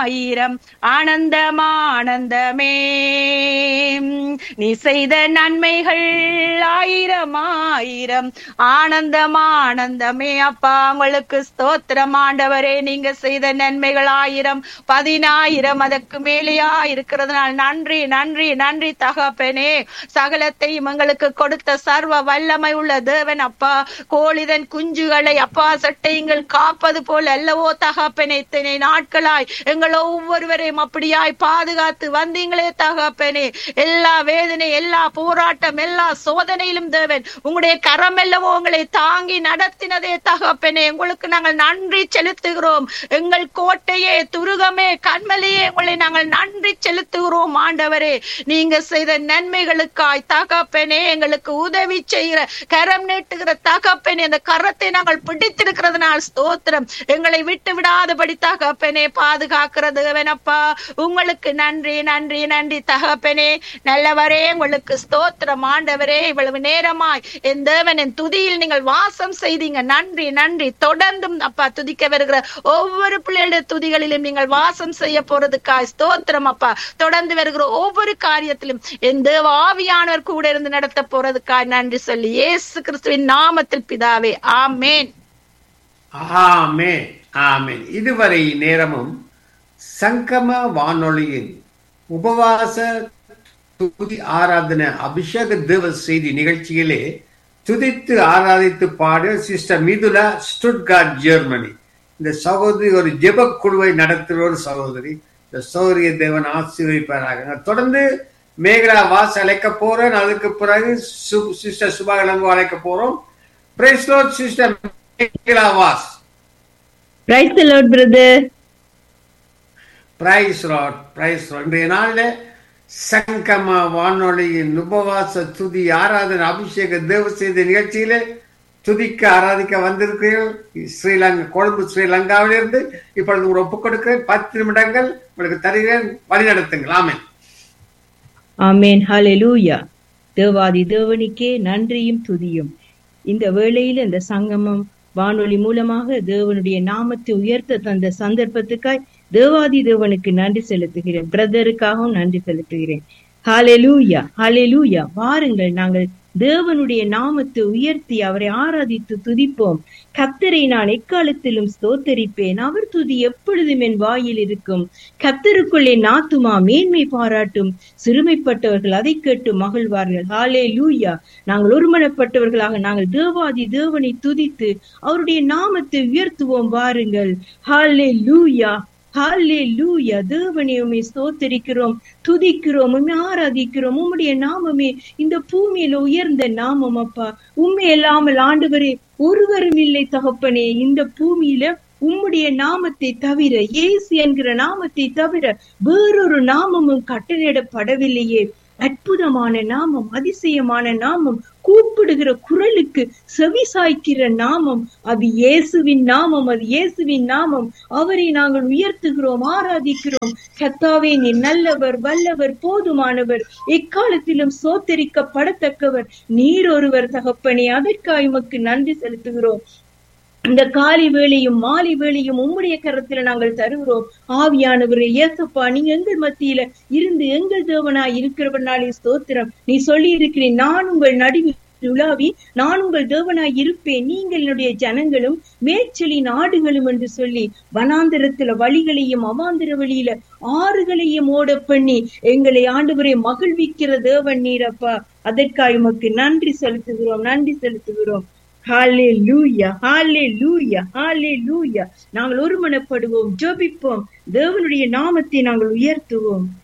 ஆயிரம் ஆனந்தம் ஆனந்தமே நீ செய்த நன்மைகள் ஆயிரம் ஆயிரம் ஆனந்தம் ஆனந்தமே அப்பா உங்களுக்கு ஸ்தோத்திரம் ஆண்டவரே நீங்க செய்த நன்மைகள் ஆயிரம் பதினாயிரம் அதற்கு மேலேயா இருக்கிறதுனால் நன்றி நன்றி நன்றி தகப்பனே சகலத்தையும் எங்களுக்கு கொடுத்த சர்வ வல்லமை உள்ள தேவன் அப்பா கோழிதன் குஞ்சுகளை அப்பா சட்டைங்கள் காப்பது போல அல்லவோ தகப்பனே இத்தனை நாட்களாய் எங்கள் ஒவ்வொருவரையும் அப்படியாய் பாதுகாத்து வந்தீங்களே தகப்பனே எல்லா வேதனை எல்லா போராட்டம் எல்லா சோதனையிலும் தேவன் உங்களுடைய கரம் அல்லவோ உங்களை தாங்கி நடத்தினதே தகப்பனே உங்களுக்கு நாங்கள் நன்றி செலுத்துகிறோம் எங்கள் கோட்டையே துருகமே கண்மலையே உங்களை நாங்கள் நன்றி செலுத்துகிறோம் ஆண்டவரே நீங்க செய்த நன்மைகளுக்காய் தகப்பனே எங்களுக்கு உதவி செய்கிற கரம் நீட்டுகிற தகப்பனே அந்த கரத்தை நாங்கள் பிடித்திருக்கிறதுனால் ஸ்தோத்திரம் எங்களை விட்டு விடாதபடி தகப்பனே பாதுகாக்கிற தேவனப்பா உங்களுக்கு நன்றி நன்றி நன்றி தகப்பனே நல்லவரே உங்களுக்கு ஸ்தோத்திரம் ஆண்டவரே இவ்வளவு நேரமாய் என் தேவன் என் துதியில் நீங்கள் வாசம் செய்தீங்க நன்றி நன்றி தொடர்ந்தும் அப்பா துதிக்க வருகிற ஒவ்வொரு பிள்ளைகளுடைய துதிகளிலும் நீங்கள் வாசம் செய்ய போறதுக்காய் ஸ்தோத்திரம் அப்பா தொடர்ந்து வருகிற ஒவ்வொரு காரியத்திலும் என் தேவ ஆவியானவர் கூட இருந்து நடத்த போறதுக்காய் நன்றி சொல்லி இயேசு கிறிஸ்துவின் நாமத்தில் பிதாவே ஆமேன் ஆமென் ஆமென் இதுவரை நேரமும் சங்கம வானொலியின் உபவாச துதி ஆராதனை அபிஷேக தேவ செய்தி நிகழ்ச்சியிலே துதித்து ஆராதித்து பாட சிஸ்டர் மிதுலா ஸ்டுட்கார்ட் ஜெர்மனி இந்த சகோதரி ஒரு ஜெப குழுவை நடத்துகிற ஒரு சகோதரி இந்த சௌரிய தேவன் ஆசீர்வதிப்பாராக தொடர்ந்து மேகலா வாஸ் அழைக்க போறேன் அதுக்கு பிறகு சு- சிஸ்டர் சுபாகலங்கு அழைக்க போறோம் praise Lord sister Mekala was Praise the Lord, brother. Praise Lord praise Lord இன்றைய நாளில் சங்கம வானொலியின் உபவாச துதி ஆராதனை அபிஷேக தேவ செய்த நிகழ்ச்சியிலே துதிக்க ஆராதிக்க வந்திருக்கிறீர்கள் ஸ்ரீலங்கா கொழும்பு ஸ்ரீலங்காவிலிருந்து இப்பொழுது ஒரு ஒப்புக் கொடுக்கிறேன் பத்து நிமிடங்கள் உங்களுக்கு தருகிறேன் வழி நடத்துங்கள் ஆமென் ஆமென் ஹalleluya தேவாதி தேவனுக்கே நன்றியும் துதியும் இந்த வேளையில் இந்த சங்கமம் வானொலி மூலமாக தேவனுடைய நாமத்தை உயர்த்த தந்த சந்தர்ப்பத்துக்காய் தேவாதி தேவனுக்கு நன்றி செலுத்துகிறேன் பிரதருக்காகவும் நன்றி செலுத்துகிறேன் ஹalleluya ஹalleluya வாருங்கள் நாங்கள் தேவனுடைய நாமத்தை உயர்த்தி அவரை ஆராதித்து துதிப்போம் கத்தரை நான் எக்காலத்திலும் ஸ்தோத்தரிப்பேன் அவர் துதி எப்பொழுதும் என் வாயில் இருக்கும் கத்தருக்குள்ளே நாத்துமா மேன்மை பாராட்டும் சிறுமைப்பட்டவர்கள் அதை கேட்டு மகிழ்வார்கள் ஹாலே லூயா நாங்கள் ஒருமனப்பட்டவர்களாக நாங்கள் தேவாதி தேவனை துதித்து அவருடைய நாமத்தை உயர்த்துவோம் வாருங்கள் ஹாலே லூயா ஹாலே லூயா தேவனே உம்மை ஸ்தோத்தரிக்கிறோம் துதிக்கிறோம் உம்மை ஆராதிக்கிறோம் உம்முடைய நாமமே இந்த பூமியில உயர்ந்த நாமம் அப்பா உண்மை இல்லாமல் ஆண்டவரே ஒருவரும் இல்லை தகப்பனே இந்த பூமியில உம்முடைய நாமத்தை தவிர இயேசு என்கிற நாமத்தை தவிர வேறொரு நாமமும் கட்டளையிடப்படவில்லையே அற்புதமான நாமம் அதிசயமான நாமம் கூப்பிடுகிற குரலுக்கு செவி சாய்க்கிற நாமம் அது இயேசுவின் நாமம் அது இயேசுவின் நாமம் அவரை நாங்கள் உயர்த்துகிறோம் ஆராதிக்கிறோம் கத்தாவே நீ நல்லவர் வல்லவர் போதுமானவர் எக்காலத்திலும் சோத்தரிக்கப்படத்தக்கவர் நீர் ஒருவர் தகப்பனே அதற்காக உமக்கு நன்றி செலுத்துகிறோம் இந்த காலை வேளையும் மாலை வேளையும் உம்முடைய கரத்துல நாங்கள் தருகிறோம் ஆவியானவரே ஏசப்பா நீங்க எங்கள் மத்தியில இருந்து எங்கள் தேவனாய் இருக்கிறவனாலே ஸ்தோத்திரம் நீ சொல்லி இருக்கிறேன் நான் உங்கள் நடுவில் உலாவி நான் உங்கள் தேவனாய் இருப்பேன் நீங்கள் என்னுடைய ஜனங்களும் மேய்ச்சலின் ஆடுகளும் என்று சொல்லி வனாந்திரத்துல வழிகளையும் அவாந்திர வழியில ஆறுகளையும் ஓட பண்ணி எங்களை ஆண்டவரை மகிழ்விக்கிற தேவன் நீரப்பா அதற்காக உமக்கு நன்றி செலுத்துகிறோம் நன்றி செலுத்துகிறோம் ஹalleluya ஹalleluya ஹalleluya நாங்கள் ஒருமனப்படுவோம் ஜெபிப்போம் தேவனுடைய நாமத்தை நாங்கள் உயர்த்துவோம்